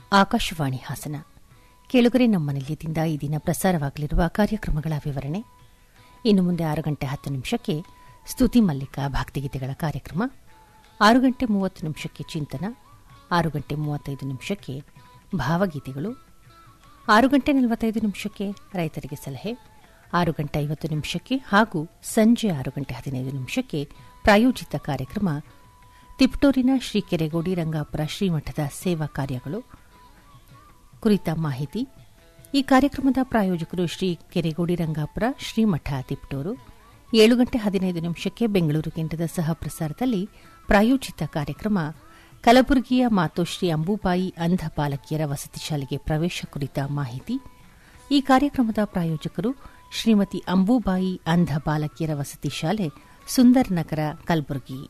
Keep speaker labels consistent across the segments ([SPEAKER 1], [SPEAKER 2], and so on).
[SPEAKER 1] ಆಕಾಶವಾಣಿ ಹಾಸನ ಕೆಳಗರೆ ನಮ್ಮ ನಿಲಯದಿಂದ ಈ ದಿನ ಪ್ರಸಾರವಾಗಲಿರುವ ಕಾರ್ಯಕ್ರಮಗಳ ವಿವರಣೆ ಇನ್ನು ಮುಂದೆ ಆರು ಗಂಟೆ ಹತ್ತು ನಿಮಿಷಕ್ಕೆ ಸ್ತುತಿ ಮಲ್ಲಿಕ ಭಕ್ತಿಗೀತೆಗಳ ಕಾರ್ಯಕ್ರಮ ಆರು ಗಂಟೆ ಮೂವತ್ತು ನಿಮಿಷಕ್ಕೆ ಚಿಂತನ ಆರು ಗಂಟೆ ಮೂವತ್ತೈದು ನಿಮಿಷಕ್ಕೆ ಭಾವಗೀತೆಗಳು ಆರು ಗಂಟೆ ನಲವತ್ತೈದು ನಿಮಿಷಕ್ಕೆ ರೈತರಿಗೆ ಸಲಹೆ ಆರು ಗಂಟೆ ಐವತ್ತು ನಿಮಿಷಕ್ಕೆ ಹಾಗೂ ಸಂಜೆ ಆರು ಗಂಟೆ ಹದಿನೈದು ನಿಮಿಷಕ್ಕೆ ಪ್ರಾಯೋಜಿತ ಕಾರ್ಯಕ್ರಮ ತಿಪ್ಟೂರಿನ ಶ್ರೀ ಕೆರೆಗೋಡಿ ರಂಗಾಪುರ ಶ್ರೀಮಠದ ಸೇವಾ ಕಾರ್ಯಗಳು ಕುರಿತ ಮಾಹಿತಿ ಈ ಕಾರ್ಯಕ್ರಮದ ಪ್ರಾಯೋಜಕರು ಶ್ರೀ ಕೆರೆಗೋಡಿ ರಂಗಾಪುರ ಶ್ರೀಮಠ ತಿಪ್ಟೂರು ಏಳು ಗಂಟೆ ಹದಿನೈದು ನಿಮಿಷಕ್ಕೆ ಬೆಂಗಳೂರು ಕೇಂದ್ರದ ಸಹ ಪ್ರಸಾರದಲ್ಲಿ ಪ್ರಾಯೋಜಿತ ಕಾರ್ಯಕ್ರಮ ಕಲಬುರಗಿಯ ಮಾತೋಶ್ರೀ ಅಂಬುಬಾಯಿ ಅಂಧ ಬಾಲಕಿಯರ ವಸತಿ ಶಾಲೆಗೆ ಪ್ರವೇಶ ಕುರಿತ ಮಾಹಿತಿ ಈ ಕಾರ್ಯಕ್ರಮದ ಪ್ರಾಯೋಜಕರು ಶ್ರೀಮತಿ ಅಂಬುಬಾಯಿ ಅಂಧ ಬಾಲಕಿಯರ ವಸತಿ ಶಾಲೆ ಸುಂದರ್ ನಗರ ಕಲಬುರಗಿ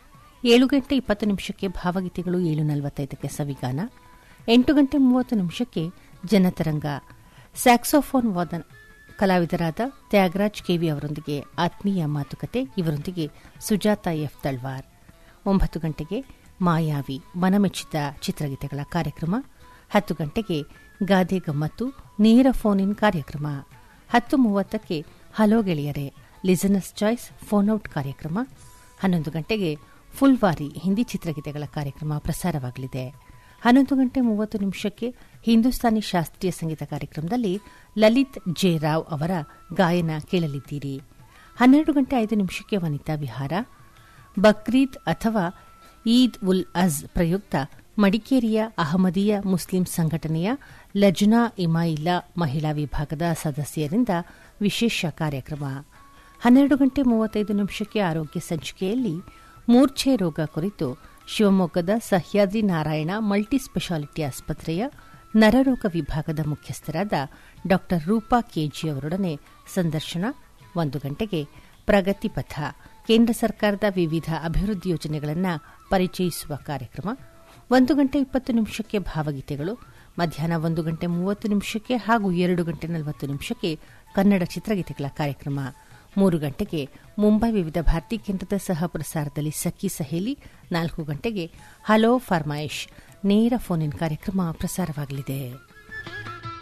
[SPEAKER 1] ಏಳು ಗಂಟೆ ಇಪ್ಪತ್ತು ನಿಮಿಷಕ್ಕೆ ಭಾವಗೀತೆಗಳು ಏಳು ನಲವತ್ತೈದಕ್ಕೆ ಸವಿಗಾನ ಎಂಟು ಗಂಟೆ ಮೂವತ್ತು ನಿಮಿಷಕ್ಕೆ ಜನತರಂಗ ಸ್ಯಾಕ್ಸೋಫೋನ್ ವಾದನ ಕಲಾವಿದರಾದ ತ್ಯಾಗರಾಜ್ ಕೆವಿ ಅವರೊಂದಿಗೆ ಆತ್ಮೀಯ ಮಾತುಕತೆ ಇವರೊಂದಿಗೆ ಸುಜಾತ ಎಫ್ ತಳ್ವಾರ್ ಒಂಬತ್ತು ಗಂಟೆಗೆ ಮಾಯಾವಿ ಮನಮೆಚ್ಚಿದ ಚಿತ್ರಗೀತೆಗಳ ಕಾರ್ಯಕ್ರಮ ಹತ್ತು ಗಂಟೆಗೆ ಗಾದೆ ಗಮ್ಮತ್ತು ನೇರ ಫೋನ್ ಇನ್ ಕಾರ್ಯಕ್ರಮ ಹತ್ತು ಮೂವತ್ತಕ್ಕೆ ಹಲೋ ಗೆಳೆಯರೆ ಲಿಸನರ್ಸ್ ಚಾಯ್ಸ್ ಫೋನ್ ಔಟ್ ಕಾರ್ಯಕ್ರಮ ಹನ್ನೊಂದು ಗಂಟೆಗೆ ಫುಲ್ವಾರಿ ಹಿಂದಿ ಚಿತ್ರಗೀತೆಗಳ ಕಾರ್ಯಕ್ರಮ ಪ್ರಸಾರವಾಗಲಿದೆ ಹನ್ನೊಂದು ಗಂಟೆ ಮೂವತ್ತು ನಿಮಿಷಕ್ಕೆ ಹಿಂದೂಸ್ತಾನಿ ಶಾಸ್ತ್ರೀಯ ಸಂಗೀತ ಕಾರ್ಯಕ್ರಮದಲ್ಲಿ ಲಲಿತ್ ಜೆ ರಾವ್ ಅವರ ಗಾಯನ ಕೇಳಲಿದ್ದೀರಿ ಹನ್ನೆರಡು ಗಂಟೆ ಐದು ನಿಮಿಷಕ್ಕೆ ವನಿತಾ ವಿಹಾರ ಬಕ್ರೀದ್ ಅಥವಾ ಈದ್ ಉಲ್ ಅಜ್ ಪ್ರಯುಕ್ತ ಮಡಿಕೇರಿಯ ಅಹಮದಿಯ ಮುಸ್ಲಿಂ ಸಂಘಟನೆಯ ಲಜ್ನಾ ಇಮಾಯಿಲ್ಲಾ ಮಹಿಳಾ ವಿಭಾಗದ ಸದಸ್ಯರಿಂದ ವಿಶೇಷ ಕಾರ್ಯಕ್ರಮ ಹನ್ನೆರಡು ಗಂಟೆ ಮೂವತ್ತೈದು ನಿಮಿಷಕ್ಕೆ ಆರೋಗ್ಯ ಸಂಚಿಕೆಯಲ್ಲಿ ಮೂರ್ಛೆ ರೋಗ ಕುರಿತು ಶಿವಮೊಗ್ಗದ ಸಹ್ಯಾದ್ರಿ ನಾರಾಯಣ ಮಲ್ಟಿ ಸ್ಪೆಷಾಲಿಟಿ ಆಸ್ಪತ್ರೆಯ ನರರೋಗ ವಿಭಾಗದ ಮುಖ್ಯಸ್ಥರಾದ ಡಾ ರೂಪಾ ಕೆಜಿ ಅವರೊಡನೆ ಸಂದರ್ಶನ ಒಂದು ಗಂಟೆಗೆ ಪ್ರಗತಿ ಪಥ ಕೇಂದ್ರ ಸರ್ಕಾರದ ವಿವಿಧ ಅಭಿವೃದ್ಧಿ ಯೋಜನೆಗಳನ್ನು ಪರಿಚಯಿಸುವ ಕಾರ್ಯಕ್ರಮ ಒಂದು ಗಂಟೆ ಇಪ್ಪತ್ತು ನಿಮಿಷಕ್ಕೆ ಭಾವಗೀತೆಗಳು ಮಧ್ಯಾಹ್ನ ಒಂದು ಗಂಟೆ ಮೂವತ್ತು ನಿಮಿಷಕ್ಕೆ ಹಾಗೂ ಎರಡು ಗಂಟೆ ನಲವತ್ತು ನಿಮಿಷಕ್ಕೆ ಕನ್ನಡ ಚಿತ್ರಗೀತೆಗಳ ಕಾರ್ಯಕ್ರಮ ಮೂರು ಗಂಟೆಗೆ ಮುಂಬೈ ವಿವಿಧ ಭಾರತಿ ಕೇಂದ್ರದ ಸಹ ಪ್ರಸಾರದಲ್ಲಿ ಸಖಿ ಸಹೇಲಿ ನಾಲ್ಕು ಗಂಟೆಗೆ ಹಲೋ ಫಾರ್ಮಾಯಿಶ್ ನೇರ ಫೋನ್ ಇನ್ ಕಾರ್ಯಕ್ರಮ ಪ್ರಸಾರವಾಗಲಿದೆ